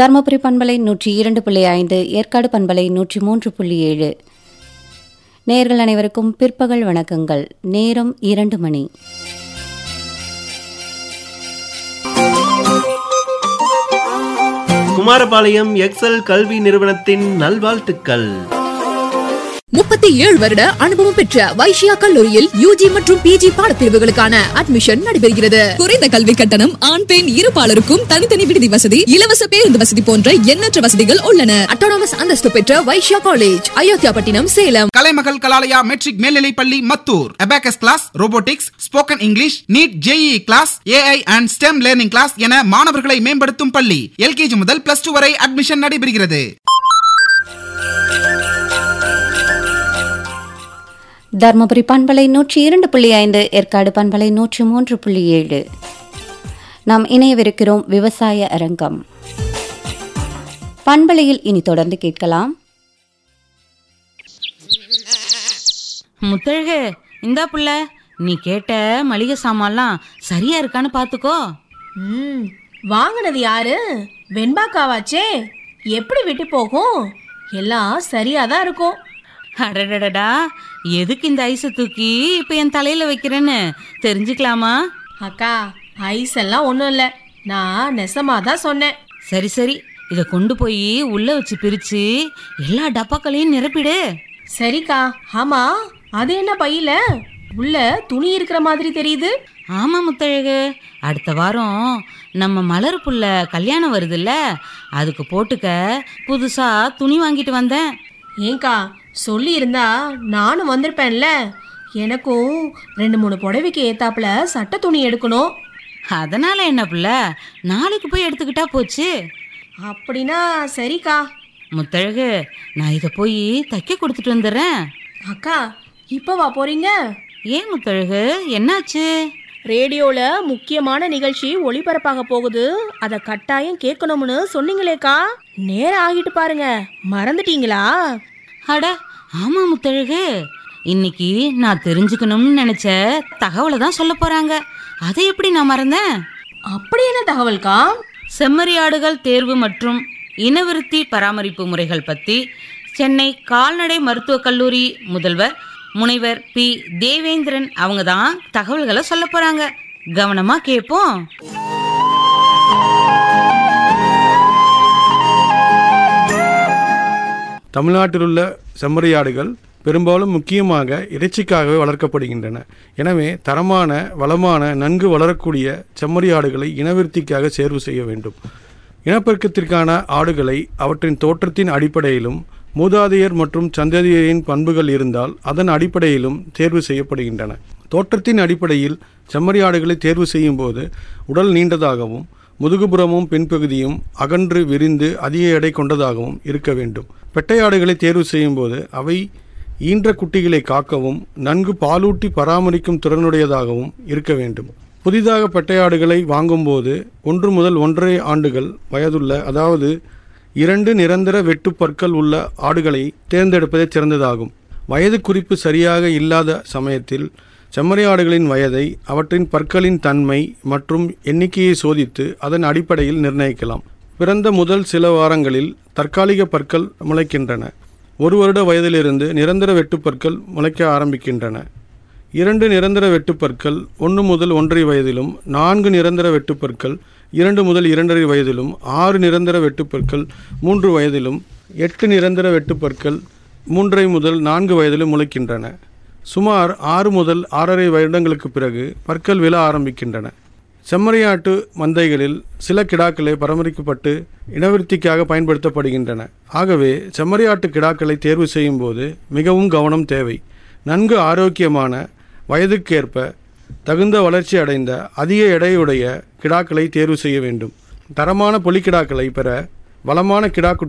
தருமபுரி பண்பலை நூற்றி இரண்டு புள்ளி ஐந்து ஏற்காடு பண்பலை நூற்றி மூன்று புள்ளி ஏழு நேர்கள் அனைவருக்கும் பிற்பகல் வணக்கங்கள் நேரம் இரண்டு மணி குமாரபாளையம் எக்ஸல் கல்வி நிறுவனத்தின் நல்வாழ்த்துக்கள் முப்பத்தி ஏழு வருட அனுபவம் பெற்ற வைஷ்யா கல்லூரியில் யூஜி மற்றும் பிஜி பாடப்பிரிவுகளுக்கான அட்மிஷன் நடைபெறுகிறது குறைந்த கல்வி கட்டணம் ஆண் பெண் இருபாலருக்கும் தனித்தனி விடுதி வசதி இலவச பேருந்து வசதி போன்ற எண்ணற்ற வசதிகள் உள்ளன அட்டானமஸ் அந்தஸ்து பெற்ற வைஷ்யா காலேஜ் அயோத்தியாபட்டினம் சேலம் கலைமகள் கலாலயா மெட்ரிக் மேல்நிலைப் பள்ளி Mathur abacus class robotics spoken English NEET JEE class AI and STEM learning class என மாணவர்களை மேம்படுத்தும் பள்ளி எல்கேஜி முதல் பிளஸ் டூ வரை அட்மிஷன் நடைபெறுகிறது தருமபுரி பண்பலை நூற்றி இரண்டு புள்ளி ஐந்து ஏற்காடு பண்பலை நூற்றி மூன்று புள்ளி ஏழு நாம் இணையவிருக்கிறோம் விவசாய அரங்கம் பண்பலையில் இனி தொடர்ந்து கேட்கலாம் முத்தழகு இந்தா புள்ள நீ கேட்ட மளிகை சாமான்லாம் சரியா இருக்கான்னு பாத்துக்கோ ம் வாங்கினது யாரு வெண்பாக்காவாச்சே எப்படி விட்டு போகும் எல்லாம் சரியா தான் இருக்கும் அடடடடா எதுக்கு இந்த ஐஸை தூக்கி இப்ப என் தலையில வைக்கிறேன்னு தெரிஞ்சுக்கலாமா அக்கா ஐஸ் எல்லாம் ஒன்றும் இல்லை நான் நெசமா தான் சொன்னேன் சரி சரி இதை கொண்டு போய் உள்ள வச்சு பிரிச்சு எல்லா டப்பாக்களையும் நிரப்பிடு சரிக்கா ஆமா அது என்ன பையில உள்ள துணி இருக்கிற மாதிரி தெரியுது ஆமா முத்தழகு அடுத்த வாரம் நம்ம மலர் புள்ள கல்யாணம் வருதுல்ல அதுக்கு போட்டுக்க புதுசா துணி வாங்கிட்டு வந்தேன் ஏங்கா சொல்லி இருந்தா நானும் வந்திருப்பேன்ல எனக்கும் ரெண்டு மூணு புடவைக்கு ஏத்தாப்புல சட்டை துணி எடுக்கணும் அதனால என்ன புள்ள நாளைக்கு போய் எடுத்துக்கிட்டா போச்சு அப்படின்னா சரிக்கா முத்தழகு நான் இதை போய் தைக்க கொடுத்துட்டு வந்துடுறேன் அக்கா இப்பவா போறீங்க ஏன் முத்தழகு என்னாச்சு ரேடியோல முக்கியமான நிகழ்ச்சி ஒளிபரப்பாக போகுது அத கட்டாயம் கேட்கணும்னு சொன்னீங்களேக்கா நேரம் ஆகிட்டு பாருங்க மறந்துட்டீங்களா அட ஆமா முத்தழகு இன்னைக்கு நான் தெரிஞ்சுக்கணும்னு நினைச்ச தகவலை தான் சொல்ல போறாங்க அதை எப்படி நான் மறந்தேன் அப்படி என்ன தகவல்கா செம்மறியாடுகள் தேர்வு மற்றும் இனவிருத்தி பராமரிப்பு முறைகள் பத்தி சென்னை கால்நடை மருத்துவக் கல்லூரி முதல்வர் முனைவர் பி தேவேந்திரன் அவங்க தான் தகவல்களை சொல்ல போறாங்க கவனமா கேட்போம் தமிழ்நாட்டில் உள்ள செம்மறியாடுகள் பெரும்பாலும் முக்கியமாக இறைச்சிக்காகவே வளர்க்கப்படுகின்றன எனவே தரமான வளமான நன்கு வளரக்கூடிய செம்மறியாடுகளை இனவிருத்திக்காக தேர்வு செய்ய வேண்டும் இனப்பெருக்கத்திற்கான ஆடுகளை அவற்றின் தோற்றத்தின் அடிப்படையிலும் மூதாதையர் மற்றும் சந்ததியரின் பண்புகள் இருந்தால் அதன் அடிப்படையிலும் தேர்வு செய்யப்படுகின்றன தோற்றத்தின் அடிப்படையில் செம்மறியாடுகளை தேர்வு செய்யும் போது உடல் நீண்டதாகவும் முதுகுபுறமும் பின்பகுதியும் அகன்று விரிந்து அதிக எடை கொண்டதாகவும் இருக்க வேண்டும் பெட்டையாடுகளை தேர்வு செய்யும்போது அவை ஈன்ற குட்டிகளை காக்கவும் நன்கு பாலூட்டி பராமரிக்கும் திறனுடையதாகவும் இருக்க வேண்டும் புதிதாக பெட்டையாடுகளை வாங்கும்போது ஒன்று முதல் ஒன்றரை ஆண்டுகள் வயதுள்ள அதாவது இரண்டு நிரந்தர வெட்டுப்பற்கள் உள்ள ஆடுகளை தேர்ந்தெடுப்பதே சிறந்ததாகும் வயது குறிப்பு சரியாக இல்லாத சமயத்தில் செம்மறி ஆடுகளின் வயதை அவற்றின் பற்களின் தன்மை மற்றும் எண்ணிக்கையை சோதித்து அதன் அடிப்படையில் நிர்ணயிக்கலாம் பிறந்த முதல் சில வாரங்களில் தற்காலிக பற்கள் முளைக்கின்றன ஒரு வருட வயதிலிருந்து நிரந்தர வெட்டுப்பற்கள் முளைக்க ஆரம்பிக்கின்றன இரண்டு நிரந்தர வெட்டுப்பற்கள் ஒன்று முதல் ஒன்றரை வயதிலும் நான்கு நிரந்தர வெட்டுப்பற்கள் இரண்டு முதல் இரண்டரை வயதிலும் ஆறு நிரந்தர வெட்டுப்பற்கள் மூன்று வயதிலும் எட்டு நிரந்தர வெட்டுப்பற்கள் மூன்றரை முதல் நான்கு வயதிலும் முளைக்கின்றன சுமார் ஆறு முதல் ஆறரை வருடங்களுக்கு பிறகு பற்கள் விழ ஆரம்பிக்கின்றன செம்மறியாட்டு மந்தைகளில் சில கிடாக்களை பராமரிக்கப்பட்டு இனவிருத்திக்காக பயன்படுத்தப்படுகின்றன ஆகவே செம்மறியாட்டு கிடாக்களை தேர்வு செய்யும் போது மிகவும் கவனம் தேவை நன்கு ஆரோக்கியமான வயதுக்கேற்ப தகுந்த வளர்ச்சி அடைந்த அதிக எடையுடைய கிடாக்களை தேர்வு செய்ய வேண்டும் தரமான பொலிக்கிடாக்களை பெற வளமான கிடாக்குட்டி